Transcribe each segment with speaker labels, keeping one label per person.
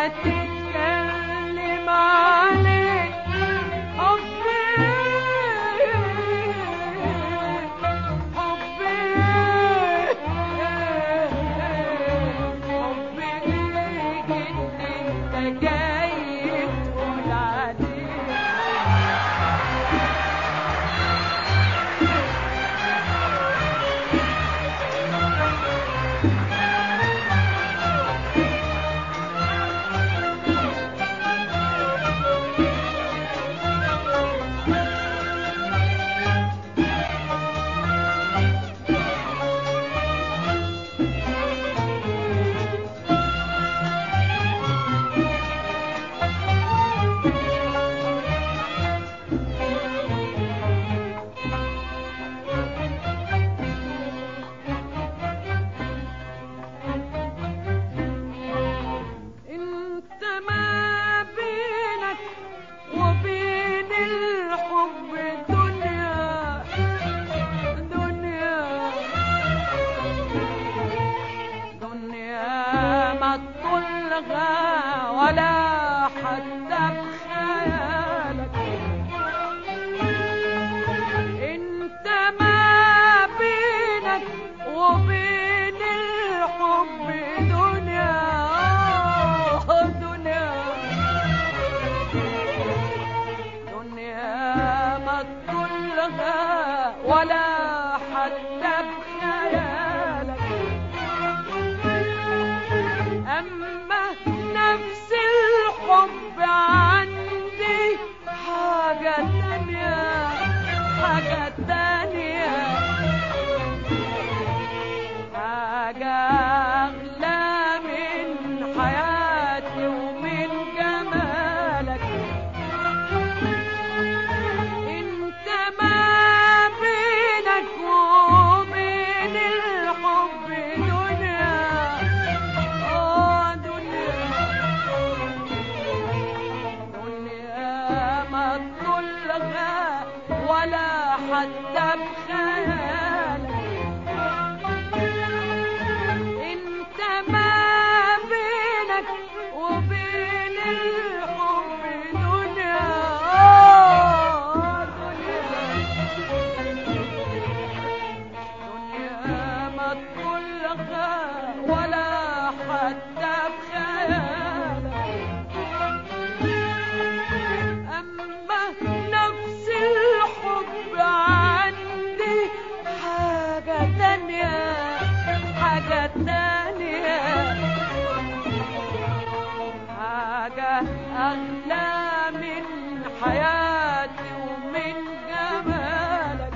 Speaker 1: تتكلم عليه حبي حبي حبي ليك اللي انت جاي تقول عليه انت ما بينك وبين الحب دنيا دنيا دنيا ما تطلها ولا حتى بخيالك انت ما بينك وبين الحب دنيا آه، دنيا دنيا ما تطلها ولا حتى بخيالك أما نفس الحب عندي حاجة تانية حاجة تانية حاجة أغلى من حياتي ومن جمالك انت ما بينك وبين الحب دنيا اه دنيا دنيا ما تطلها ولا حتى بخيالك انت ما بينك وبين الحب دنيا آه، دنيا دنيا ما تطلها ولا حتى بخيالك أما نفس الحب عندي حاجة تانية حاجة تانية حاجة أغلى من حياتي ومن جمالك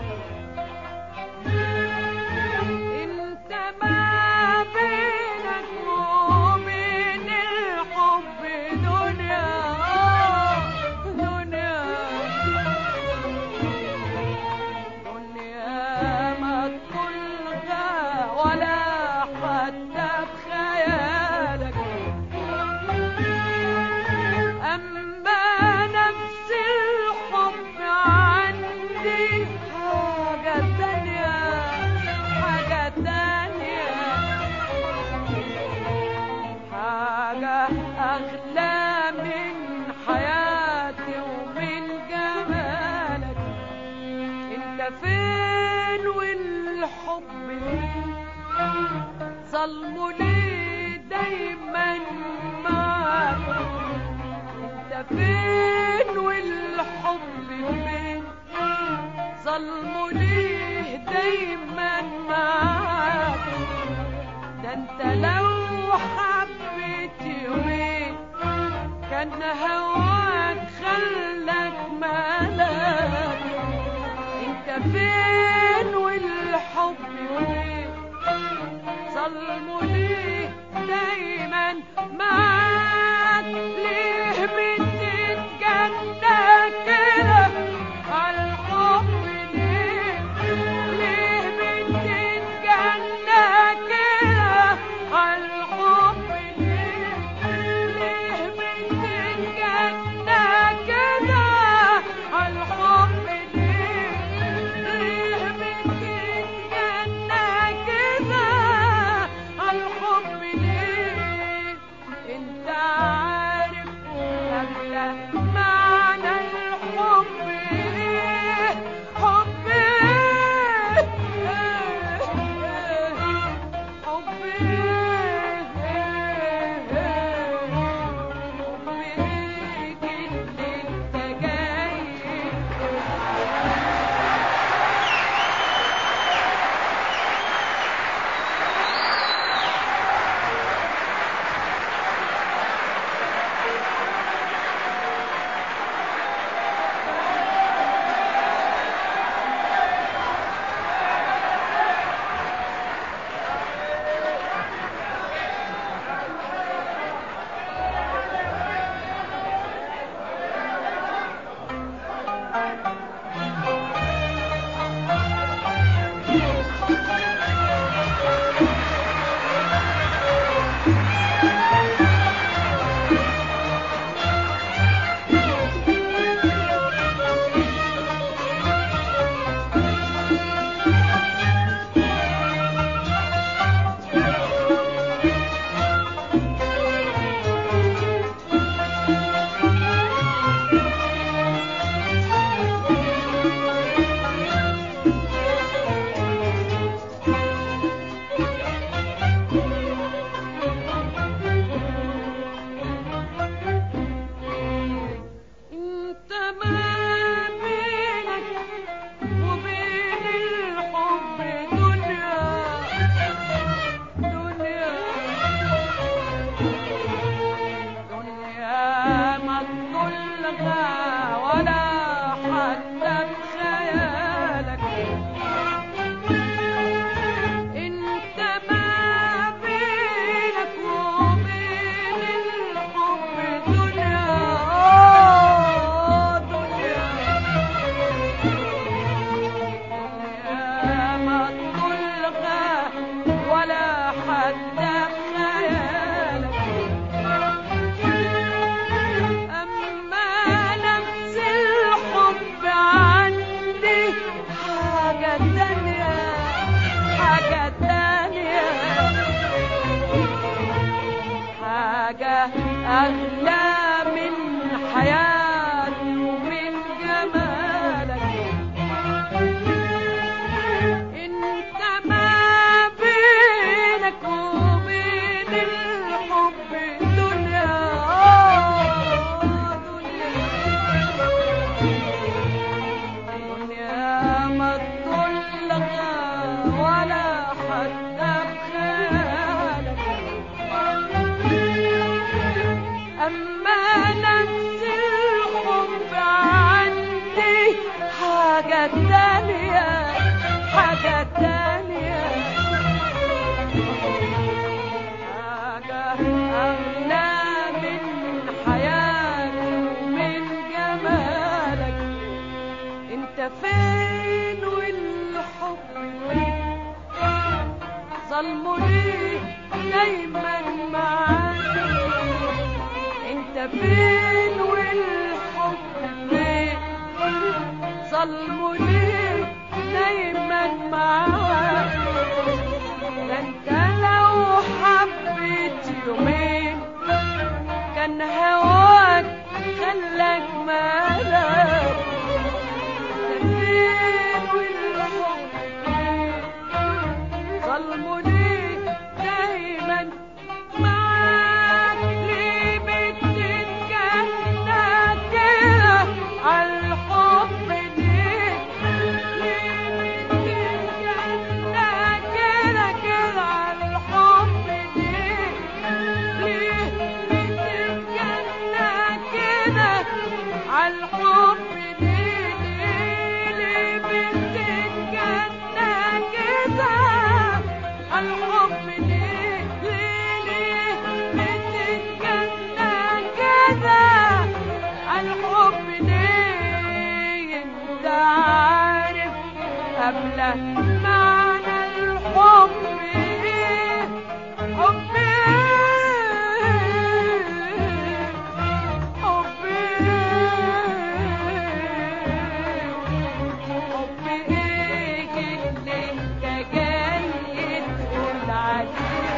Speaker 1: انت ما بينك وبين الحب دنيا دنيا دنيا ما تطلها ولا حتى بخيالك أما نفس الحب عندي حاجة تانية حاجة تانية حاجة أغلى من حياتي ومن جمالك انت فين والحب فين ظلمه ليه دايما معاك انت فين والحب فين ظلمه ليه دايما معاك ده انت لو حبيت يومين كان هواك خلك ملاك انت فين والحب فين ظلمه ليه دايما معاك ليه بتتجنى كده عالحب ليه ليه بتتجنى كده عالحب أغلى من حياتي ومن جمالك انت ما بينك وبين الحب دنيا دنيا ما تطلق ولا حتى بخيالك أما نفس الحب عندي حاجة تانية حاجة تانية حاجة أغلى من حياتي ومن جمالك انت فين والحب فين ظلمه ليه دايما معاك انت فين والحب فين ظلمه ليه دايما معاك ده انت لو حبيت يومين كان هواك خلاك مالك ده فين والحب فين ظلمه ليه دايما معاك ليه بتتجنى كده عالحب ليه ليه بتتجنى كده كده عالحب ليه ليه بتتجنى كده عالحب ليه ليه ليه بتتجنى كده عالحب ليه ليه ليه بتتجنى كده عالحب ليه انت عارف قبل معنى الحب ايه حب ايه حب ايه حب ايه اللي انت جاي تقول عليه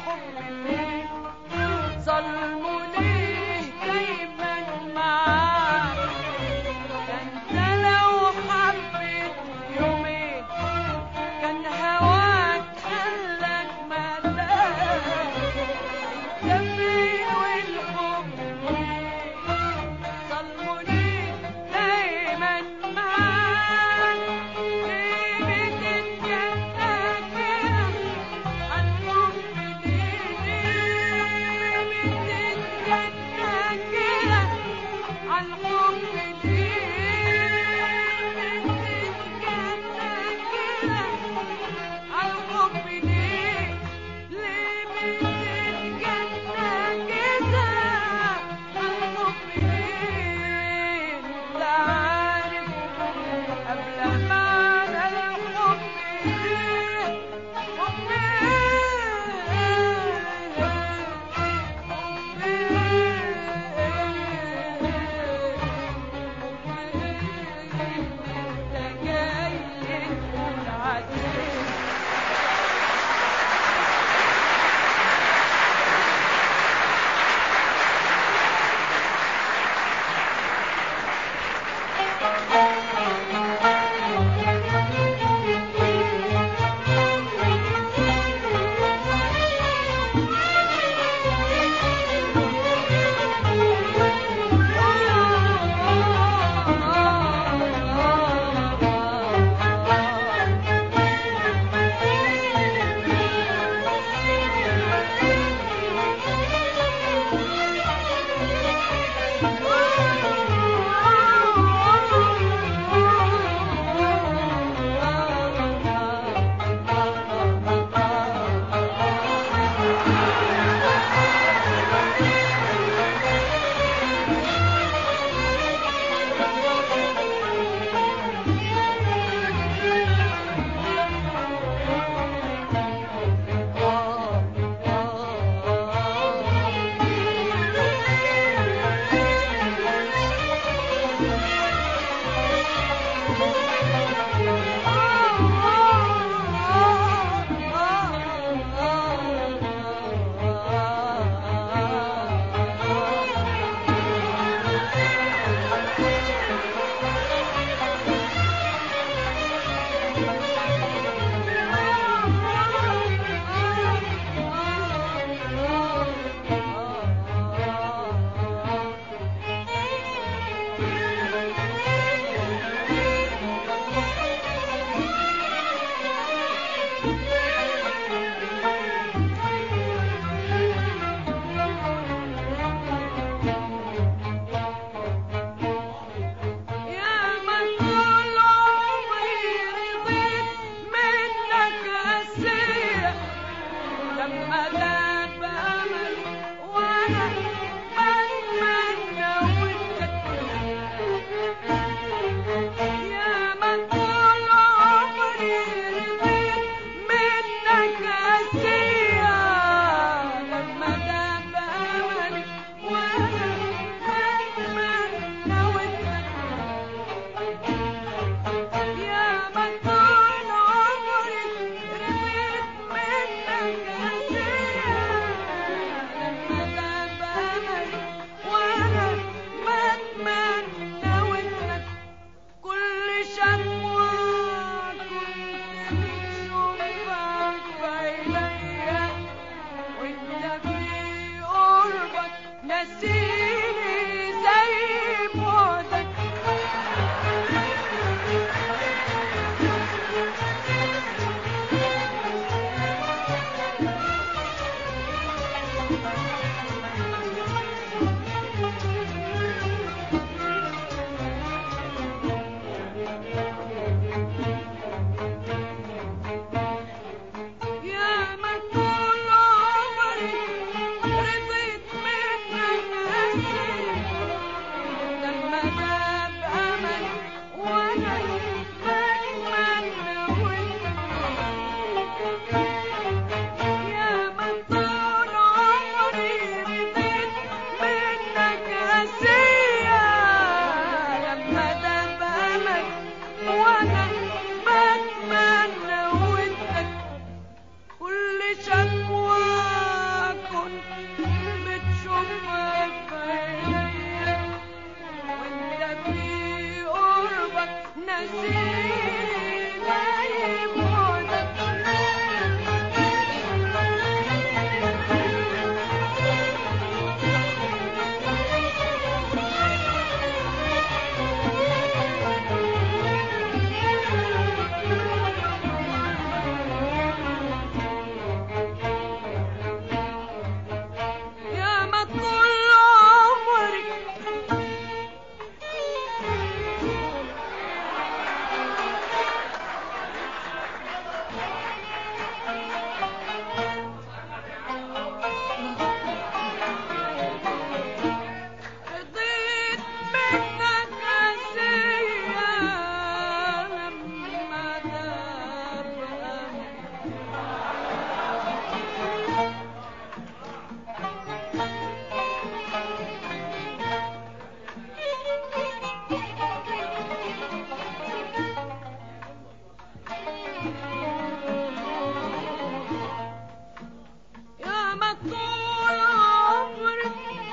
Speaker 1: يا ما طول عمري رضيت منك طول عمري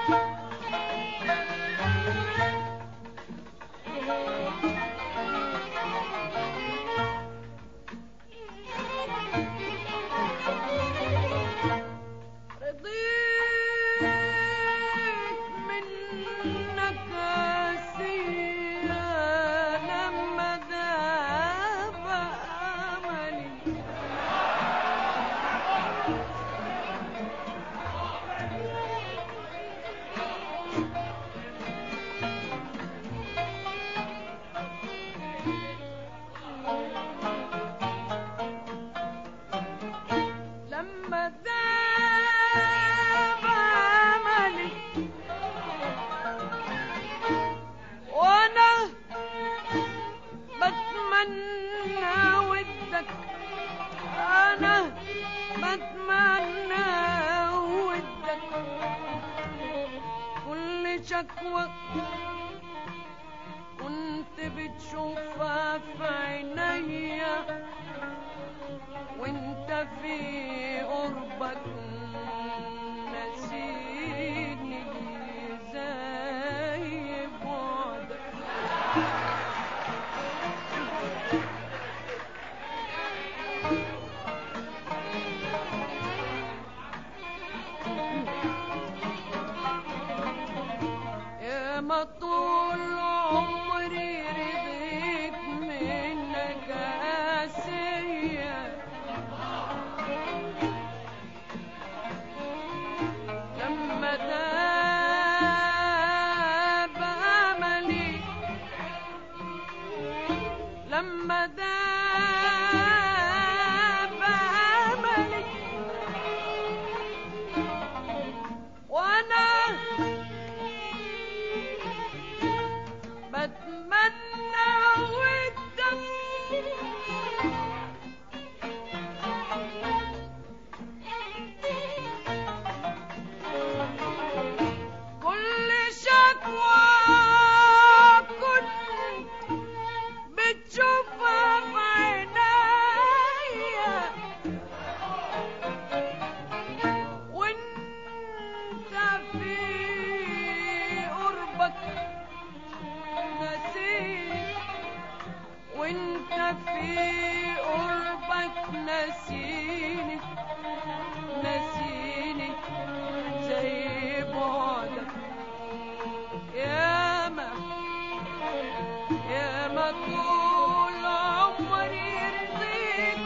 Speaker 1: رضيت منك سيا لما ذاب أملي لما ذاب أملي وأنا بتمنى ودك أنا بتمنى ودك كل شكوى كنت بتشوفها في عينيا وانت في قربك نسيني زي بعدك يا ما طول عمري رضيت منك قاسية لما داب أملي لما داب أملي وأنا بتمنى ودك كل شكوى كنت بتشوفها في عينيا وانت في قربك نسيت وانت في قربك نسيني نسيني زي بعدك ياما ياما طول عمري رضيت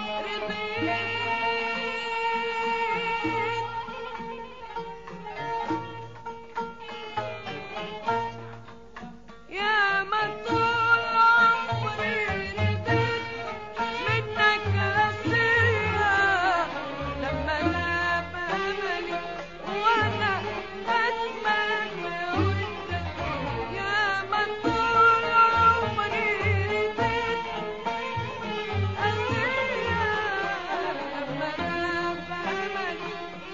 Speaker 1: رضيت يا ما طول عمري رضيت منك أسيا لما غاب أملي وأنا بتمنى ودك يا ما طول عمري رضيت أسيا لما غاب أملي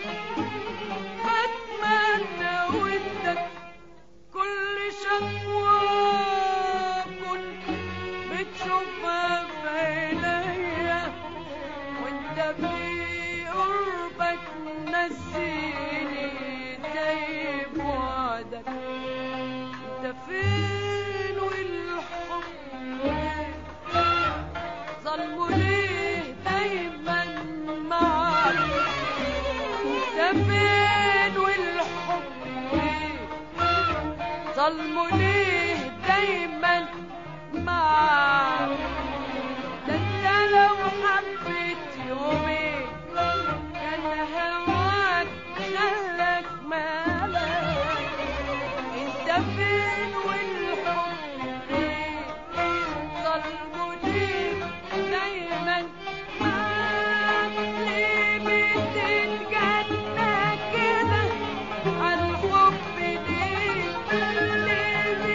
Speaker 1: بتمنى ودك كل شكوى كنت بتشوفها في عينيا وانت في قربك نسيني زي بعدك انت فين والحب ظلموا ليه دايما معاك انت فين والحب ظلموا ليه دايما معاك ده انت لو حبيت يومين كان هواك شهلك مالك انت فين والحب ظلموا ليه دايما معاك ليه بتتجنى كده عالحب ليه ليه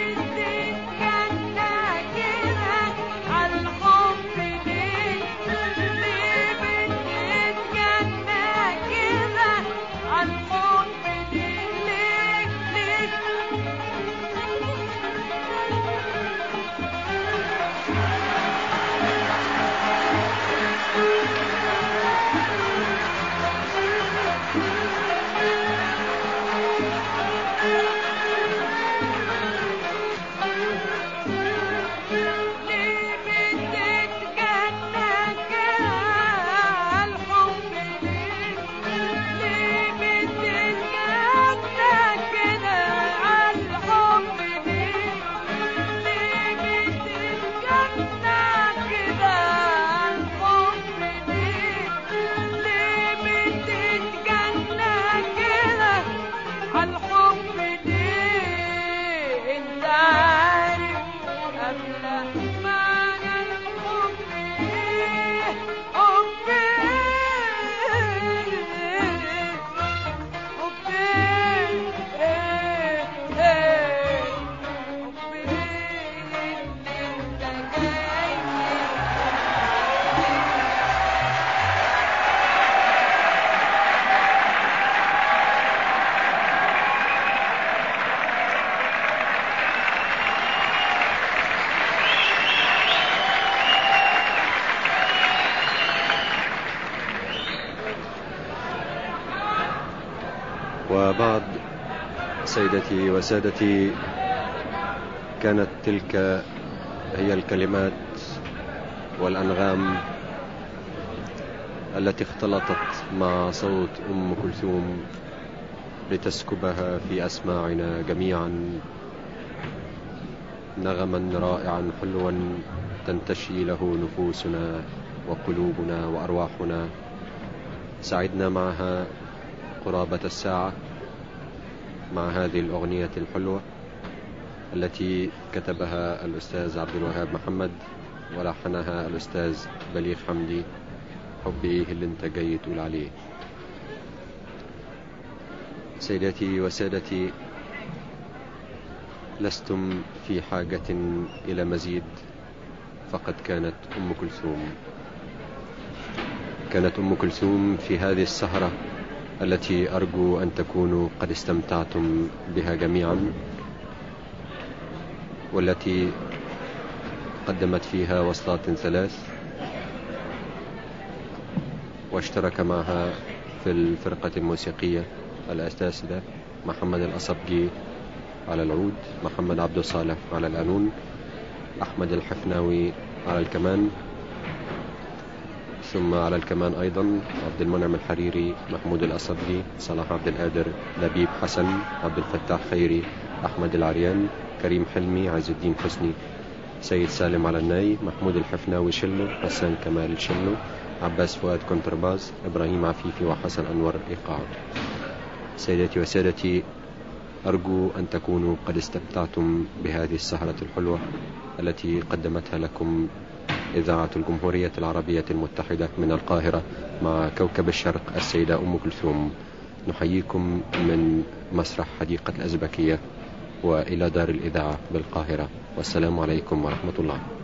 Speaker 2: وبعد سيدتي وسادتي كانت تلك هي الكلمات والأنغام التي اختلطت مع صوت أم كلثوم لتسكبها في أسماعنا جميعا نغما رائعا حلوا تنتشي له نفوسنا وقلوبنا وأرواحنا سعدنا معها قرابة الساعة مع هذه الأغنية الحلوة التي كتبها الأستاذ عبد الوهاب محمد ولحنها الأستاذ بليغ حمدي حبي اللي انت جاي تقول عليه سيداتي وسادتي لستم في حاجة إلى مزيد فقد كانت أم كلثوم كانت أم كلثوم في هذه السهرة التي أرجو أن تكونوا قد استمتعتم بها جميعا والتي قدمت فيها وصلات ثلاث واشترك معها في الفرقة الموسيقية الأساتذة محمد الأصبجي على العود محمد عبد الصالح على القانون أحمد الحفناوي على الكمان ثم على الكمان أيضا عبد المنعم الحريري محمود الأصبجي صلاح عبد القادر لبيب حسن عبد الفتاح خيري أحمد العريان كريم حلمي عز الدين حسني سيد سالم على الناي محمود الحفناوي شلو حسان كمال شلو عباس فؤاد كونترباز إبراهيم عفيفي وحسن أنور إيقاع سيداتي وسادتي أرجو أن تكونوا قد استمتعتم بهذه السهرة الحلوة التي قدمتها لكم إذاعة الجمهورية العربية المتحدة من القاهرة مع كوكب الشرق السيدة أم كلثوم نحييكم من مسرح حديقة الأزبكية وإلى دار الإذاعة بالقاهرة والسلام عليكم ورحمة الله